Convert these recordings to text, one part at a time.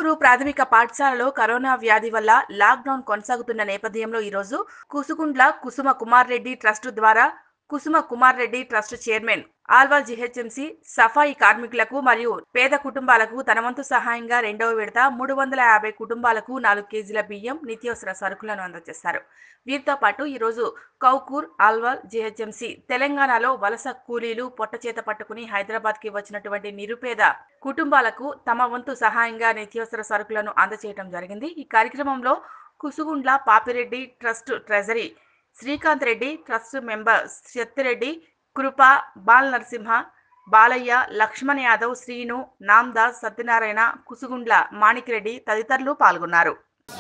కుసుమూరు ప్రాథమిక పాఠశాలలో కరోనా వ్యాధి వల్ల లాక్డౌన్ కొనసాగుతున్న నేపథ్యంలో ఈరోజు కుసుగుండ్ల కుసుమ కుమార్ రెడ్డి ట్రస్ట్ ద్వారా Kusuma Kumar Reddy trust chairman Alwal GHMC సఫాయి కార్మికులకు మరియు పేద కుటుంబాలకు తన వంతు సహాయంగా రెండవ విడత మూడు వందల యాభై కుటుంబాలకు నాలుగు కేజీల బియ్యం నిత్యావసర సరుకులను అందజేశారు వీరితో పాటు ఈరోజు కౌకూర్ ఆల్వాల్ జిహెచ్ఎంసీ తెలంగాణలో వలస కూలీలు పొట్టచేత పట్టుకుని హైదరాబాద్కి వచ్చినటువంటి నిరుపేద కుటుంబాలకు తమ వంతు సహాయంగా నిత్యావసర సరుకులను అందజేయడం జరిగింది ఈ కార్యక్రమంలో Kusugundla Papireddy trust treasury Srikanth Reddy trust member Satyareddy Krupa Bal Narasimha Balayya Laxman Yadav Srinu Namdas Satyanarayana Kusugundla Manikreddy తదితరులు పాల్గొన్నారు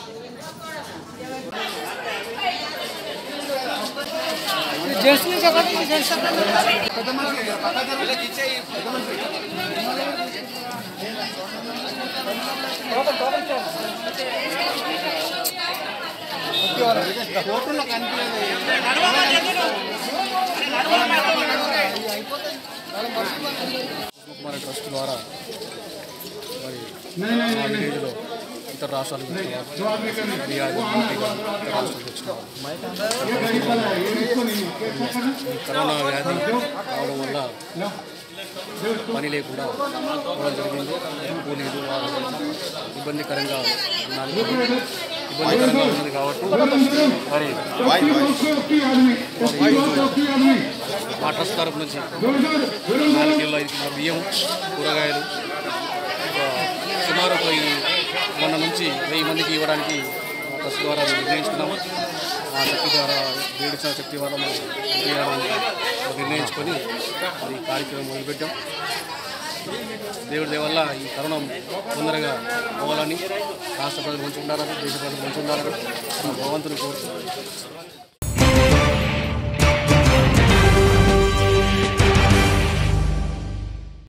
కుమార ట్రస్ట్ ద్వారా మరి మా విలేజ్లో ఇతర రాష్ట్రాలకు వచ్చిన వారు, బీహార్, యూపీ కానీ ఇతర రాష్ట్రాలకు వచ్చిన వారు. ఈ కరోనా వ్యాధి రావడం వల్ల పని లేకుండా పోవడం జరిగింది కూలీలు వారు ఇబ్బందికరంగా ఉన్నారు ఇబ్బందికరంగా ఉన్నది కాబట్టి మరి మా ట్రస్ట్ తరపు నుంచి నాలుగు కిలో ఐదు కిలో బియ్యం కూరగాయలు ఒక సుమారు ఒక ఈ మొన్న నుంచి వెయ్యి మందికి ఇవ్వడానికి మా ట్రస్ట్ ద్వారా మేము నిర్ణయించుకున్నాము ఆ శక్తి ద్వారా దేవుడిచ్చిన శక్తి ద్వారా మనం చేయాలని నిర్ణయించుకొని ఈ కార్యక్రమం మొదలుపెట్టాం దేవుడి దయ వల్ల ఈ కరోనా తొందరగా పోవాలని రాష్ట్ర ప్రజలు మంచి ఉండాలని దేశ ప్రజలు మంచి ఉండాలని భగవంతుని కోరుతున్నాం